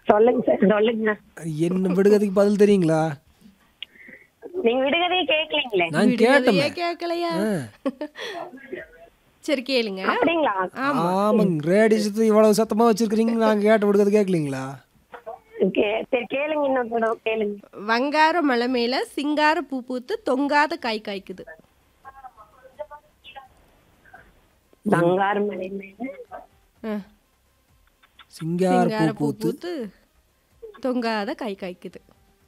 சொல்லுங்க சார் சொல்லுங்க என்ன விடுகதைக்கு பதில் தெரியுங்களா நீங்க விடுகதையே கேட்கலீங்களே நான் விடுகதையே கேட்டேன் கேட்கலையா சரி கேளுங்க அப்படிங்களா ஆமாங்க ரேடியோ இவ்வளவு சத்தமா வச்சிருக்கிறீங்க நாங்க கேட்ட விடுகதை கேட்கலீங்களா கே- சரி கேளுங்க இன்னொரு தடவை கேளுங்க வங்கார மலை மேல சிங்கார பூ பூத்து தொங்காத காய் காய்க்குது பங்காரு மலை மேல ஆ, சிங்கார சிங்கார பூ பூ பூத்து பூத்து தொங்காத காய் காய்க்குது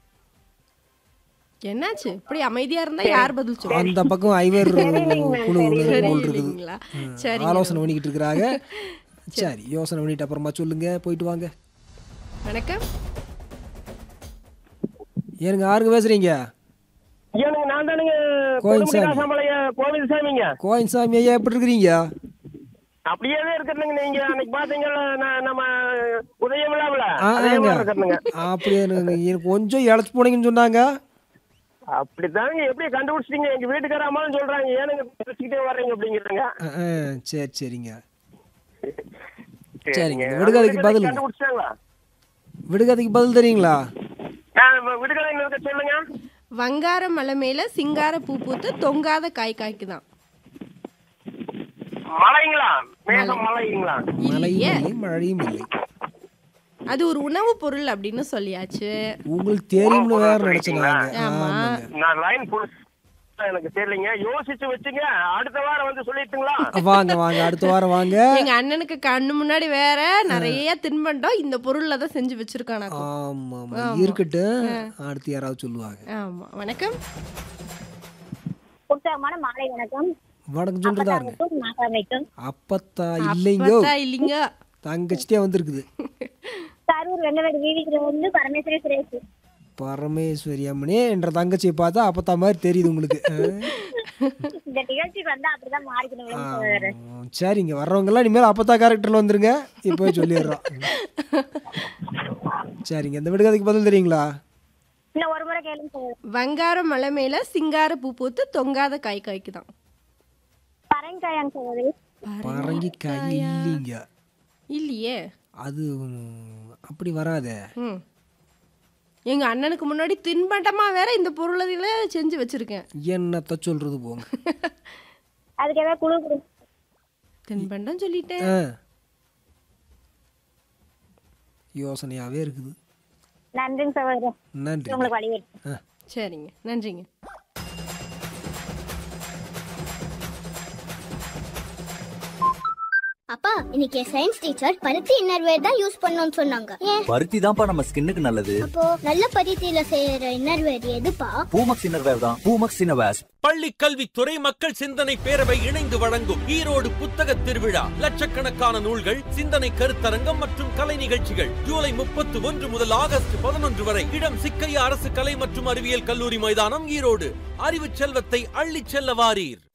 என்னாச்சு இப்படி அமைதியா இருந்தா யார் பதில் சொல்லுவா அந்த பக்கம் ஐவர் குழு போல் இருக்குது சரிங்களா சரி ஆலோசனை பண்ணிக்கிட்டு இருக்கிறாங்க சரி யோசனை பண்ணிட்டு அப்புறமா சொல்லுங்க போயிட்டு வாங்க வணக்கம் ஏனுங்க யாருங்க பேசுறீங்க ஐயானுங்க நான் தானுங்க கோயில் சாமி. காசாமலைய கோவில் சாமிங்க கோயின் சாமி ஐயா எப்படி இருக்கிறீங்க அப்படியே இருக்கிறதுங்க நீங்க அன்னைக்கு பாத்தீங்கல்ல நான் நம்ம உதயம் இல்லாமல ஆ, அதே ஆங்க. மாதிரி இருக்கிறதுங்க அப்படியே எனக்கு எனக்கு கொஞ்சம் இழைச்சி போனீங்கன்னு சொன்னாங்க அப்படித்தாங்க எப்படி கண்டுபிடிச்சிட்டீங்க எங்க வீட்டுக்கார அம்மாவும் சொல்றாங்க ஏனுங்க பேசிக்கிட்டே வர்றீங்க அப்படிங்கிறாங்க ஆ, ஆ, சரி சரிங்க சரிங்க. சரிங்க. விடுகதைக்கு பதில். கண்டுபிடிச்சிட்டாங்களா விடுகதைக்கு பதில் தெரியுங்களா ஆ, இப்ப விடுகதை இருக்க சொல்லுங்க வங்கார மலை மேல சிங்கார பூ பூத்து தொங்காத காய் காய்க்குதான் மழைங்களா மேகம் மழைங்களா மழையும் இல்லை மழையும் இல்லை அது ஒரு உணவு பொருள் அப்படின்னு சொல்லியாச்சு உங்களுக்கு தெரியும்னு வேற நினைச்சேன் ஆமா நான் லைன் புடிச்சு எனக்கு தெரியலைங்க யோசிச்சு வச்சுங்க அடுத்த வாரம் வந்து சொல்லிட்டுங்களா வாங்க வாங்க அடுத்த வாரம் வாங்க எங்க அண்ணனுக்கு கண்ணு முன்னாடி வேற நிறைய தின்பண்டம் இந்த பொருள்ல தான் செஞ்சு வச்சிருக்கானாக்கும் ஆமா ஆமா இருக்கட்டும் அடுத்து யாராவது சொல்லுவாங்க ஆமா வணக்கம் உற்சாகமான மாலை வணக்கம் வணக்கம் சொல்றதாருங்க அப்பதாவுக்கும் நாகாமைக்கும் அப்பத்தா இல்லைங்கோ அப்பத்தா இல்லைங்க தங்கச்சிட்டே வந்திருக்குது கரூர் வெங்கவேடு வீதிக்குள்ள வந்து பரமேஸ்வரி சுரேஷ் பரமேஸ்வரி அம்மனே என்ற தங்கச்சியை பார்த்தா அப்பத்தா மாதிரி தெரியுது உங்களுக்கு ஆ? இந்த நிகழ்ச்சிக்கு வந்தா அப்படிதான் மாறிக்கணும் ஆ, சரிங்க வர்றவங்க எல்லாம் இனிமேல் அப்பத்தா கேரக்டர்ல வந்துருங்க இப்போ சொல்லிடுறோம் சரிங்க இந்த விடுகதைக்கு பதில் தெரியுங்களா இன்னும் ஒரு முறை கேளுங்க சார் வங்கார மலை மேல சிங்கார பூ பூத்து தொங்காத காய் காய்க்குதான் பரங்காயாங்க சகோதரி பரங்கிக்காய் இல்லைங்க இல்லையே அது ம், அப்படி வராதே ம் எங்க அண்ணனுக்கு முன்னாடி தின்பண்டமா வேற இந்த பொருளை செஞ்சு வச்சிருக்கேன் என்னத்த சொல்றது போங்க அதுக்கு ஏதாவது குழு கொடுங்க தின்பண்டம் சொல்லிட்டேன் ஆ. யோசனையாவே இருக்குது நன்றிங்க சகோதரி நன்றி உங்களுக்கு வழிவிட்டு ஆ. சரிங்க நன்றிங்க அப்பா இன்னைக்கு சயின்ஸ் டீச்சர் பருத்தி இன்னர்வேர் தான் யூஸ் பண்ணணும்னு சொன்னாங்க ஏன் பருத்தி தான்ப்பா நம்ம ஸ்கின்னுக்கு நல்லது அப்போ நல்ல பருத்தியில செய்யற இன்னர்வேர் எதுப்பா பூமக்ஸ் இன்னர்வேர் தான் பூமக்ஸ் இன்னர்வேர்ஸ் பள்ளி கல்வித்துறை மக்கள் சிந்தனை பேரவை இணைந்து வழங்கும் ஈரோடு புத்தக திருவிழா லட்சக்கணக்கான நூல்கள் சிந்தனை கருத்தரங்கம் மற்றும் கலை நிகழ்ச்சிகள் ஜூலை முப்பத்தி ஒன்று முதல் ஆகஸ்ட் பதினொன்று வரை இடம் சிக்கையா அரசு கலை மற்றும் அறிவியல் கல்லூரி மைதானம் ஈரோடு அறிவு செல்வத்தை அள்ளிச் செல்ல வாரீர்